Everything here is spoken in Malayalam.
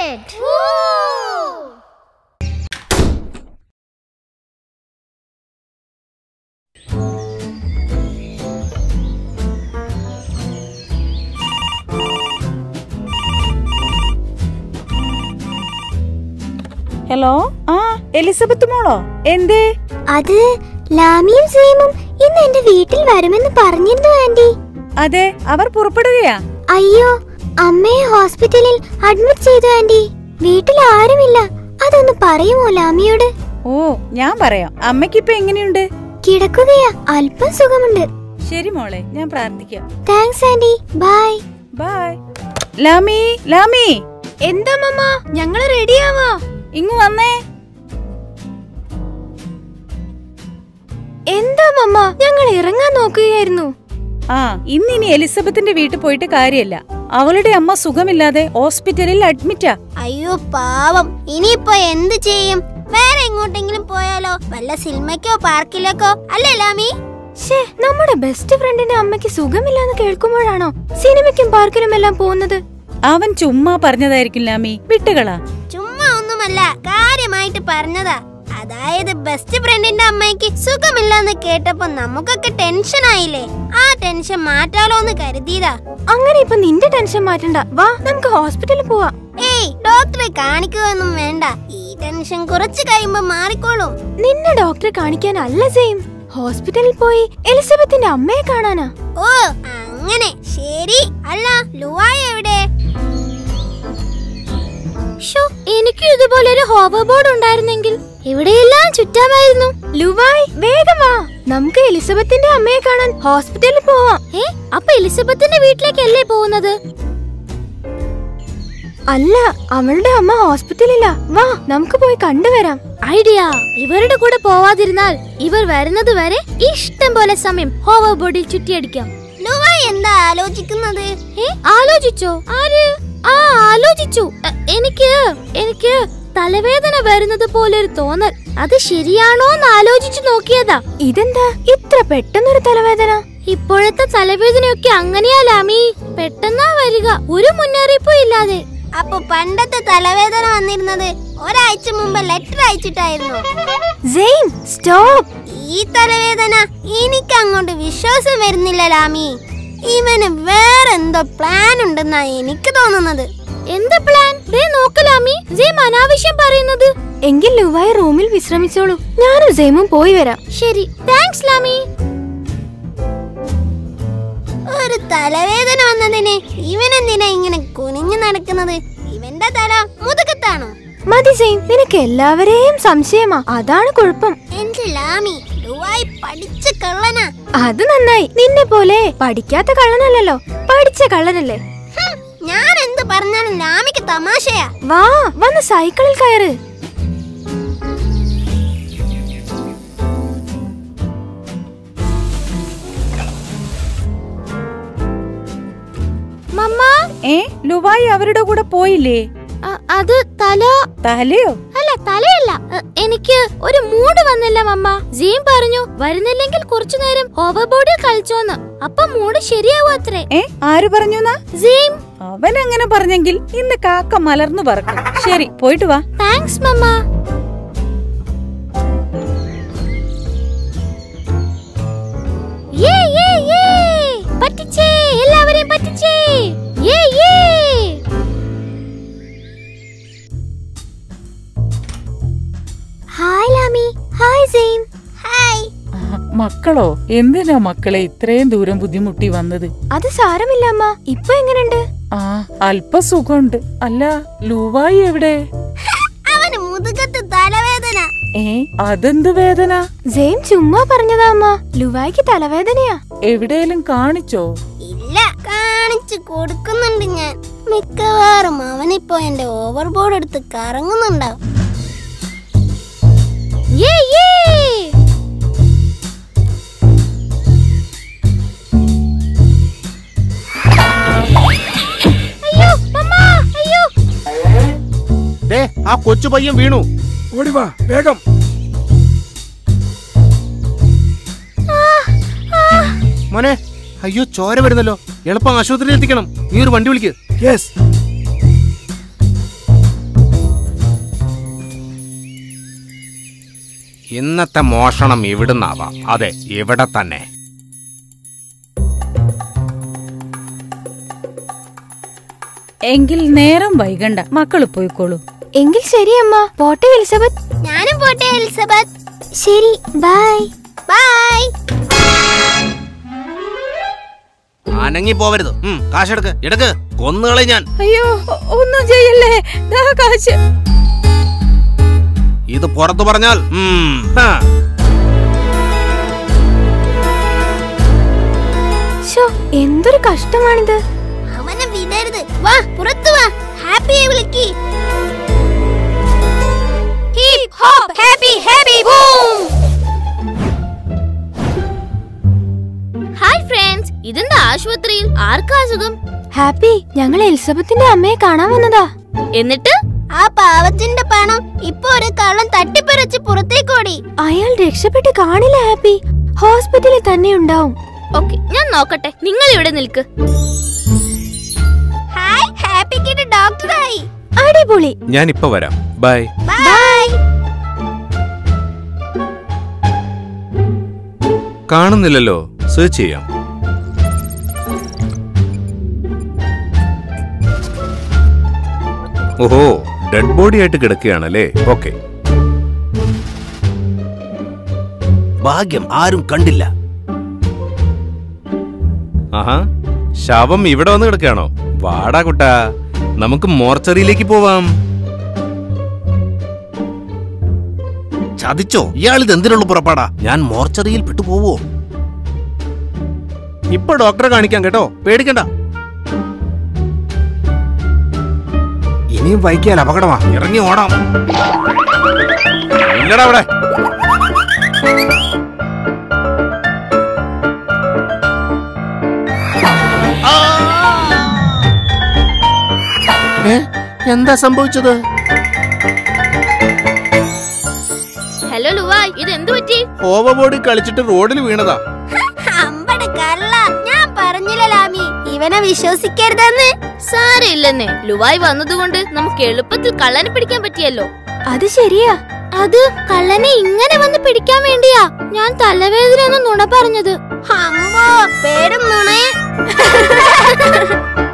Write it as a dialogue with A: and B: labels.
A: it!
B: ഹലോ ആ എലിസബത്ത് മോളോ എന്തേ
A: അത് ലാമിയും സെയിമും ഇന്ന് എന്റെ വീട്ടിൽ വരുമെന്ന് പറഞ്ഞിരുന്നു ആന്റി
B: അതെ അവർ പുറപ്പെടുകയാ
A: അയ്യോ അമ്മയെ ഹോസ്പിറ്റലിൽ അഡ്മിറ്റ് ചെയ്തു ആന്റി വീട്ടിൽ ആരുമില്ല അതൊന്ന് പറയുമോ ലാമിയോട്
B: ഓ ഞാൻ പറയാം അമ്മയ്ക്കിപ്പൊ എങ്ങനെയുണ്ട്
A: കിടക്കുകയാ അല്പം സുഖമുണ്ട്
B: ശരി മോളെ ഞാൻ പ്രാർത്ഥിക്കാം
A: താങ്ക്സ് ആന്റി ബൈ
B: ബൈ ലാമി ലാമി
A: എന്താ മമ്മ ഞങ്ങള് റെഡിയാവാ
B: ഇങ്ങു വന്നേ
A: എന്താ മമ്മ ഞങ്ങൾ ഇറങ്ങാൻ നോക്കുകയായിരുന്നു
B: ആ ഇന്നിനി എലിസബത്തിന്റെ വീട്ടിൽ പോയിട്ട് കാര്യമല്ല അവളുടെ അമ്മ സുഖമില്ലാതെ ഹോസ്പിറ്റലിൽ അഡ്മിറ്റാ
C: അയ്യോ പാവം ഇനിയിപ്പോ എന്ത് ചെയ്യും വേറെ എങ്ങോട്ടെങ്കിലും പോയാലോ വല്ല സിനിമയ്ക്കോ പാർക്കിലേക്കോ അല്ലേ ലാമി
A: ഷേ നമ്മുടെ ബെസ്റ്റ് ഫ്രണ്ടിന്റെ അമ്മയ്ക്ക് സുഖമില്ലാന്ന് കേൾക്കുമ്പോഴാണോ സിനിമയ്ക്കും പാർക്കിലും എല്ലാം പോകുന്നത്
B: അവൻ ചുമ്മാ പറഞ്ഞതായിരിക്കും ലാമി വിട്ടുകളാ
C: ചുമ്മാ ഒന്നുമല്ല കാര്യമായിട്ട് പറഞ്ഞതാ അതായത് ബെസ്റ്റ് ഫ്രണ്ടിന്റെ അമ്മയ്ക്ക് സുഖമില്ലെന്ന് കേട്ടപ്പോ നമുക്കൊക്കെ ടെൻഷൻ ആയില്ലേ ആ ടെൻഷൻ മാറ്റാലോ എന്ന് കരുതിയതാ
A: അങ്ങനെ ഇപ്പൊ നിന്റെ ടെൻഷൻ മാറ്റണ്ട വാ നമുക്ക് ഹോസ്പിറ്റലിൽ പോവാം
C: ഏയ് ഡോക്ടറെ കാണിക്കുകയൊന്നും വേണ്ട ഈ ടെൻഷൻ കുറച്ച് കഴിയുമ്പോ മാറിക്കോളും
A: നിന്നെ ഡോക്ടറെ കാണിക്കാനല്ല സെയിം ഹോസ്പിറ്റലിൽ പോയി എലിസബത്തിന്റെ അമ്മയെ കാണാനാ
C: ഓ അങ്ങനെ ശരി അല്ല ലുവായ എവിടെ
A: എനിക്ക് ഇതുപോലെ ഒരു ഹോവർ ബോർഡ് ഉണ്ടായിരുന്നെങ്കിൽ എവിടെയെല്ലാം ചുറ്റാമായിരുന്നു ലുവായ് വേഗം വാ നമുക്ക് എലിസബത്തിന്റെ അമ്മയെ കാണാൻ ഹോസ്പിറ്റലിൽ പോവാം ഏ അപ്പൊ എലിസബത്തിന്റെ വീട്ടിലേക്കല്ലേ പോകുന്നത് അല്ല അവളുടെ അമ്മ ഹോസ്പിറ്റലിലാ വാ നമുക്ക് പോയി കണ്ടുവരാം ഐഡിയ ഇവരുടെ കൂടെ പോവാതിരുന്നാൽ ഇവർ വരുന്നത് വരെ ഇഷ്ടം പോലെ സമയം ഹോവർ ബോർഡിൽ ചുറ്റിയടിക്കാം
C: ലുവായ എന്താ ആലോചിക്കുന്നത്
A: ഏ ആലോചിച്ചോ ആര് ആ ആലോചിച്ചു എ- എനിക്ക് എനിക്ക് തലവേദന വരുന്നത് പോലെ ഒരു തോന്നൽ അത് ശരിയാണോ എന്ന് ആലോചിച്ചു നോക്കിയതാ ഇതെന്താ ഇത്ര പെട്ടെന്നൊരു തലവേദന ഇപ്പോഴത്തെ തലവേദനയൊക്കെ അങ്ങനെയാ ലാമി പെട്ടെന്നാ വരിക ഒരു മുന്നറിയിപ്പും ഇല്ലാതെ
C: അപ്പൊ പണ്ടത്തെ തലവേദന വന്നിരുന്നത് ഒരാഴ്ച മുമ്പ് ലെറ്റർ അയച്ചിട്ടായിരുന്നു
A: സെയിം സ്റ്റോപ്പ്
C: ഈ തലവേദന എനിക്ക് അങ്ങോട്ട് വിശ്വാസം വരുന്നില്ല ലാമി ഇവന് വേറെന്തോ പ്ലാൻ ഉണ്ടെന്നാ എനിക്ക് തോന്നുന്നത്
A: എന്താ പ്ലാൻ ദേ നോക്ക് ലാമി സെയിം അനാവശ്യം പറയുന്നത് എങ്കിൽ ലുവായി റൂമിൽ വിശ്രമിച്ചോളൂ ഞാനും സെയിമും പോയി വരാം ശരി താങ്ക്സ് ലാമി
C: ഒരു തലവേദന വന്നതിന് ഇവനെന്തിനാ ഇങ്ങനെ കുനിഞ്ഞു നടക്കുന്നത് ഇവന്റെ തല മുതുകത്താണോ
A: മതി സെയിം നിനക്ക് എല്ലാവരെയും സംശയമാ അതാണ് കുഴപ്പം
C: എന്റെ ലാമി ദുബായ് പഠിച്ച കള്ളനാ
A: അത് നന്നായി നിന്നെ പോലെ പഠിക്കാത്ത കള്ളനല്ലല്ലോ പഠിച്ച കള്ളനല്ലേ
C: ഹും, ഞാൻ എന്ത് പറഞ്ഞാലും ലാമിക്ക് തമാശയാ
A: വാ വന്ന് സൈക്കിളിൽ കയറ് മമ്മ
B: ഏ ലുവായി അവരുടെ കൂടെ പോയില്ലേ
A: അത് തല
B: തലയോ
A: അല്ല തലയല്ല എ, എനിക്ക് ഒരു മൂഡ് വന്നില്ല മമ്മ ജീം പറഞ്ഞു വരുന്നില്ലെങ്കിൽ കുറച്ചു നേരം ഓവർ ബോർഡിൽ കളിച്ചോന്ന് അപ്പൊ മൂഡ് ശരിയാവും അത്രേ
B: ഏ ആര് പറഞ്ഞു
A: ജീം
B: അവൻ അങ്ങനെ പറഞ്ഞെങ്കിൽ ഇന്ന് കാക്ക മലർന്നു പറക്കും ശരി പോയിട്ട് വാ
A: താങ്ക്സ് മമ്മ യേ യേ യേ പറ്റിച്ചേ എല്ലാവരെയും പറ്റിച്ചേ യേ യേ ഹായ് ലാമി ഹായ് സെയിം
C: ഹായ്
B: ആ, മക്കളോ എന്തിനാ മക്കളെ ഇത്രയും ദൂരം ബുദ്ധിമുട്ടി വന്നത്
A: അത് സാരമില്ല അമ്മ ഇപ്പൊ എങ്ങനെയുണ്ട്
B: ആ അല്പ സുഖമുണ്ട് അല്ല ലുവായി എവിടെ
C: അവന് മുതുകത്ത് തലവേദന
B: ഏ അതെന്ത് വേദന
A: സെയിം ചുമ്മാ പറഞ്ഞതാ അമ്മ ലുവായ്ക്ക് തലവേദനയാ
B: എവിടെയെങ്കിലും കാണിച്ചോ
C: ഇല്ല കാണിച്ചു കൊടുക്കുന്നുണ്ട് ഞാൻ മിക്കവാറും അവനിപ്പോ എന്റെ ഓവർ ബോർഡ് എടുത്ത് കറങ്ങുന്നുണ്ടാവും
A: യേ യേ അയ്യോ മമ്മ അയ്യോ
D: ദേ ആ കൊച്ചു പയ്യൻ വീണു
E: ഓടിവാ വേഗം
D: മോനെ അയ്യോ ചോര വരുന്നല്ലോ എളുപ്പം ആശുപത്രിയിൽ എത്തിക്കണം നീ ഒരു വണ്ടി വിളിക്ക്
E: യെസ് ഇന്നത്തെ മോഷണം ഇവിടുന്നാവാം അതെ ഇവിടെ തന്നെ
B: എങ്കിൽ നേരം വൈകണ്ട മക്കള് പോയിക്കോളൂ
A: എങ്കിൽ ശരി അമ്മ പോട്ടെ എലിസബത്ത്
C: ഞാനും പോട്ടെ എലിസബത്ത്
A: ശരി ബൈ
C: ബൈ
E: അനങ്ങി പോവരുത് ഉം, കാശെടുക്ക് എടുക്ക് കൊന്നുകളെ ഞാൻ
B: അയ്യോ ഒ- ഒന്നും ചെയ്യല്ലേ ദാ കാശ്
E: ഇത് പുറത്തു പറഞ്ഞാൽ ഉം, ഹാ.
A: ശോ എന്തൊരു കഷ്ടമാണിത്
C: അവനെ വിടരുത് വാ പുറത്തു വാ ഹാപ്പിയെ വിളിക്ക് hip hop happy happy boom
A: hi friends ഇതെന്താ ആശുപത്രിയിൽ ആർക്കാ അസുഖം ഹാപ്പി ഞങ്ങൾ എലിസബത്തിന്റെ അമ്മയെ കാണാൻ വന്നതാ എന്നിട്ട്
C: ആ പാവത്തിന്റെ പണം ഇപ്പൊ ഒരു കള്ളൻ തട്ടിപ്പറിച്ച് പുറത്തേക്കോടി
A: അയാൾ രക്ഷപ്പെട്ട് കാണില്ല ഹാപ്പി ഹോസ്പിറ്റലിൽ തന്നെ ഉണ്ടാവും ഓക്കെ ഞാൻ നോക്കട്ടെ നിങ്ങൾ ഇവിടെ നിൽക്ക്
C: ഹായ് ഹാപ്പിക്കിട്ട് ഡോക്ടറായി
A: അടിപൊളി
E: ഞാൻ ഇപ്പൊ വരാം ബൈ
C: ബൈ
E: കാണുന്നില്ലല്ലോ സെർച്ച് ചെയ്യാം ഓഹോ ഡെഡ് ബോഡി ആയിട്ട് കിടക്കുകയാണല്ലേ ഓക്കെ ഭാഗ്യം ആരും കണ്ടില്ല ആഹാ ശവം ഇവിടെ വന്ന് കിടക്കുകയാണോ വാടാ കുട്ടാ നമുക്ക് മോർച്ചറിയിലേക്ക് പോവാം ചതിച്ചോ ഇയാൾ ഇത് എന്തിനുള്ള പുറപ്പാടാ ഞാൻ മോർച്ചറിയിൽ പെട്ടുപോവോ ഇപ്പൊ ഡോക്ടറെ കാണിക്കാം കേട്ടോ പേടിക്കണ്ട ഇനിയും വൈകിയാൽ അപകടമാ ഇറങ്ങി ഓടാം ഇല്ലടാ അവിടെ എന്താ സംഭവിച്ചത്
A: ഹലോ ലുവായ് ഇത് എന്തു പറ്റി
D: ഓവർബോർഡിൽ കളിച്ചിട്ട് റോഡിൽ വീണതാ
C: അമ്പട് കള്ള ഞാൻ പറഞ്ഞില്ല ലാമി ഇവനെ വിശ്വസിക്കരുതെന്ന്
A: സാരമില്ലെന്നേ ലുവായ് വന്നതുകൊണ്ട് നമുക്ക് എളുപ്പത്തിൽ കള്ളനെ പിടിക്കാൻ പറ്റിയല്ലോ അത് ശരിയാ അത് കള്ളനെ ഇങ്ങനെ വന്ന് പിടിക്കാൻ വേണ്ടിയാ ഞാൻ തലവേദന നുണ പറഞ്ഞത്
C: അമ്പോ പേരും നുണയെ